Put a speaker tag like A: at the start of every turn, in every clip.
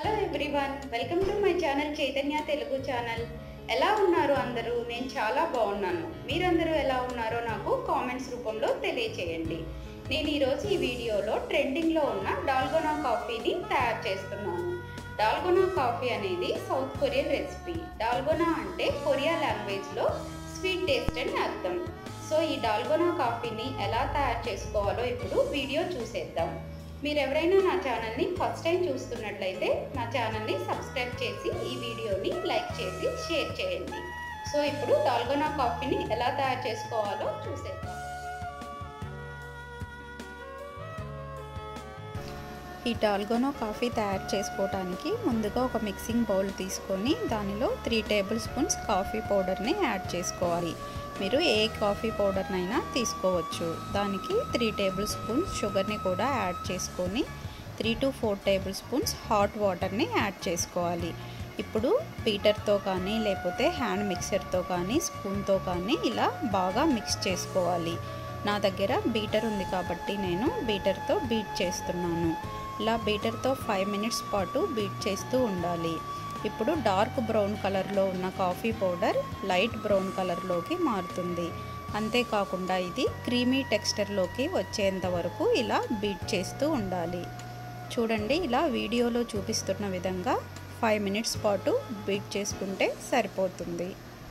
A: hello everyone welcome to my channel Chaitanya Telugu channel ఎలా ఉన్నారు అందరూ నేను చాలా బాగున్నాను మీరందరూ ఎలా ఉన్నారో నాకు కామెంట్స్ రూపంలో తెలియచేయండి నేను ఈరోజు ఈ వీడియోలో ట్రెండింగ్లో ఉన్న డాల్గోనా కాఫీని తయారు చేస్తున్నాను డాల్గోనా కాఫీ అనేది సౌత్ కొరియన్ రెసిపీ డాల్గోనా అంటే కొరియా లాంగ్వేజ్లో స్వీట్ టేస్ట్ అని అర్థం సో ఈ డాల్గోనా కాఫీని ఎలా తయారు చేసుకోవాలో ఇప్పుడు వీడియో చూసేద్దాం మీరు ఎవరైనా నా ఛానల్ని ఫస్ట్ టైం చూస్తున్నట్లయితే నా ఛానల్ని సబ్స్క్రైబ్ చేసి ఈ వీడియోని లైక్ చేసి షేర్ చేయండి సో ఇప్పుడు డాల్గోనా కాఫీని ఎలా తయారు చేసుకోవాలో చూసేద్దాం
B: ఈ డాల్గోనా కాఫీ తయారు చేసుకోవడానికి ముందుగా ఒక మిక్సింగ్ బౌల్ తీసుకొని దానిలో త్రీ టేబుల్ స్పూన్స్ కాఫీ పౌడర్ని యాడ్ చేసుకోవాలి మీరు ఏ కాఫీ పౌడర్నైనా తీసుకోవచ్చు దానికి త్రీ టేబుల్ స్పూన్స్ షుగర్ని కూడా యాడ్ చేసుకొని three to four tablespoons hot వాటర్ని యాడ్ చేసుకోవాలి ఇప్పుడు బీటర్తో కానీ లేకపోతే హ్యాండ్ మిక్సర్తో కానీ స్పూన్తో కానీ ఇలా బాగా మిక్స్ చేసుకోవాలి నా దగ్గర బీటర్ ఉంది కాబట్టి నేను బీటర్తో బీట్ చేస్తున్నాను ఇలా బీటర్తో ఫైవ్ మినిట్స్ పాటు బీట్ చేస్తూ ఉండాలి ఇప్పుడు డార్క్ బ్రౌన్ కలర్లో ఉన్న కాఫీ పౌడర్ లైట్ బ్రౌన్ కలర్లోకి మారుతుంది అంతేకాకుండా ఇది క్రీమీ టెక్స్చర్లోకి వచ్చేంత వరకు ఇలా బీట్ చేస్తూ ఉండాలి చూడండి ఇలా వీడియోలో చూపిస్తున్న విధంగా ఫైవ్ మినిట్స్ పాటు బీట్ చేసుకుంటే సరిపోతుంది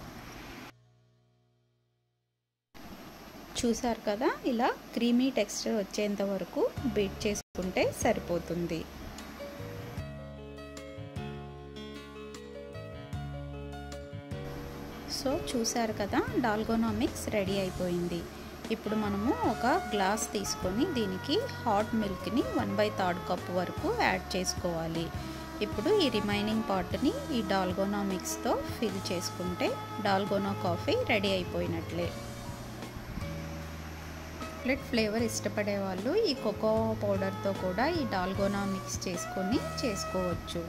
B: చూసారు కదా ఇలా క్రీమీ టెక్స్చర్ వచ్చేంత వరకు బీట్ చేసుకుంటే సరిపోతుంది సో చూసారు కదా డాల్గోనా మిక్స్ రెడీ అయిపోయింది ఇప్పుడు మనము ఒక గ్లాస్ తీసుకొని దీనికి హాట్ మిల్క్ని వన్ బై థర్డ్ కప్ వరకు యాడ్ చేసుకోవాలి ఇప్పుడు ఈ రిమైనింగ్ పార్ట్ని ఈ డాల్గోనా మిక్స్తో ఫిల్ చేసుకుంటే డాల్గోనా కాఫీ రెడీ అయిపోయినట్లే చాక్లెట్ ఫ్లేవర్ ఇష్టపడే వాళ్ళు ఈ కోకో పౌడర్తో కూడా ఈ డాల్గోనా మిక్స్ చేసుకొని చేసుకోవచ్చు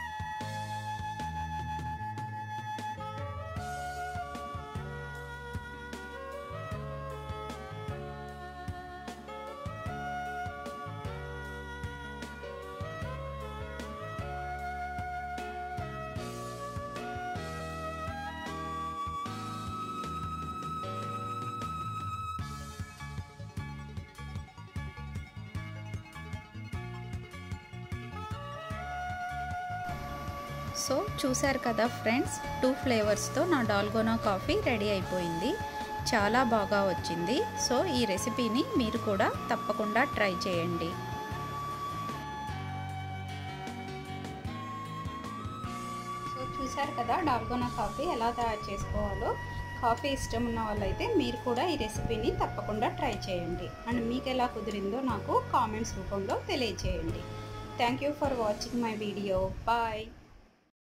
B: సో చూశారు కదా ఫ్రెండ్స్ టూ ఫ్లేవర్స్తో నా డాల్గోనా కాఫీ రెడీ అయిపోయింది చాలా బాగా వచ్చింది సో ఈ రెసిపీని మీరు కూడా తప్పకుండా ట్రై చేయండి
A: సో చూసారు కదా డాల్గోనా కాఫీ ఎలా తయారు చేసుకోవాలో కాఫీ ఇష్టం ఉన్న వాళ్ళైతే మీరు కూడా ఈ రెసిపీని తప్పకుండా ట్రై చేయండి అండ్ మీకు ఎలా కుదిరిందో నాకు కామెంట్స్ రూపంలో తెలియచేయండి thank you for watching my video bye